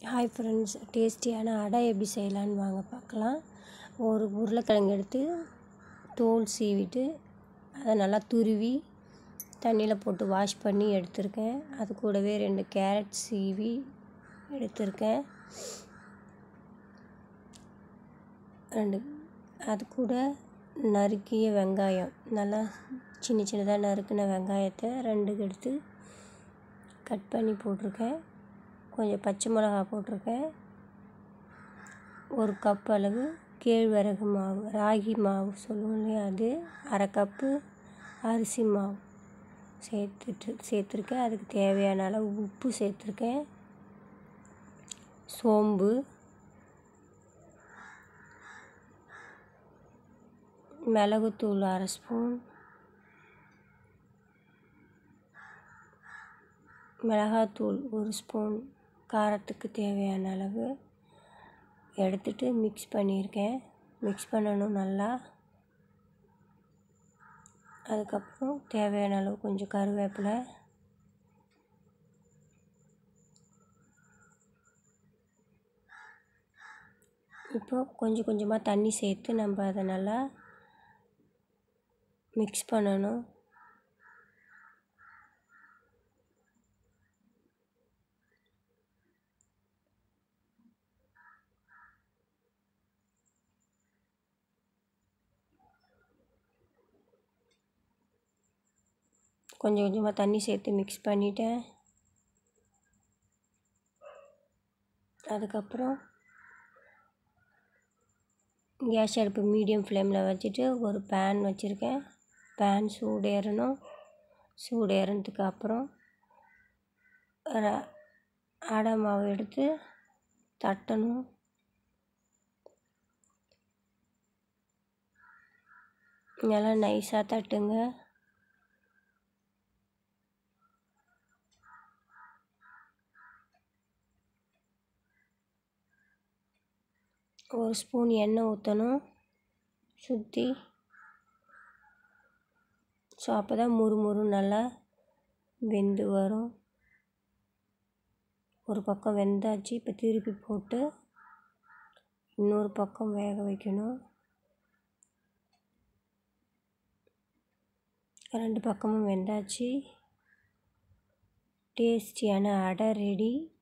hi friends டேஸ்டியான அடை எப்படி செய்யலான்னு வாங்க பார்க்கலாம் ஒரு உருளைக்கிழங்கு எடுத்து தோல் சீவிட்டு அதை நல்லா துருவி தண்ணியில் போட்டு வாஷ் பண்ணி எடுத்திருக்கேன் அது கூடவே ரெண்டு கேரட் சீவி எடுத்திருக்கேன் ரெண்டு அது கூட நறுக்கிய வெங்காயம் நல்லா சின்ன சின்னதாக நறுக்கின வெங்காயத்தை ரெண்டு எடுத்து கட் பண்ணி போட்டிருக்கேன் கொஞ்சம் பச்சை மிளகா போட்டிருக்கேன் ஒரு கப் அளவு கேழ்வரகு மாவு ராகி மாவு சொல்லுவோம் இல்லையா அது அரை கப்பு அரிசி மாவு சேர்த்துட்டு சேர்த்துருக்கேன் அதுக்கு தேவையான அளவு உப்பு சேர்த்துருக்கேன் சோம்பு மிளகுத்தூள் அரை ஸ்பூன் மிளகாத்தூள் ஒரு ஸ்பூன் காரத்துக்கு தேவையான அளவு எடுத்துட்டு மிக்ஸ் பண்ணியிருக்கேன் மிக்ஸ் பண்ணணும் நல்லா அதுக்கப்புறம் தேவையான அளவு கொஞ்சம் கருவேப்பிலை இப்போ கொஞ்சம் கொஞ்சமாக தண்ணி சேர்த்து நம்ம அதை நல்லா மிக்ஸ் பண்ணணும் கொஞ்சம் கொஞ்சமாக தண்ணி சேர்த்து மிக்ஸ் பண்ணிட்டேன் அதுக்கப்புறம் கேஸ் அடுப்பு மீடியம் ஃப்ளேமில் வச்சுட்டு ஒரு பேன் வச்சுருக்கேன் பேன் சூடேறணும் சூடேறினதுக்கு அப்புறம் அடை மாவு எடுத்து தட்டணும் நல்லா நைஸாக தட்டுங்க ஒரு ஸ்பூன் எண்ணெய் ஊற்றணும் சுற்றி ஸோ அப்போ தான் முறு முறு நல்லா வெந்து வரும் ஒரு பக்கம் வெந்தாச்சு இப்போ திருப்பி போட்டு இன்னொரு பக்கம் வேக வைக்கணும் ரெண்டு பக்கமும் வெந்தாச்சு டேஸ்டியான அடை ரெடி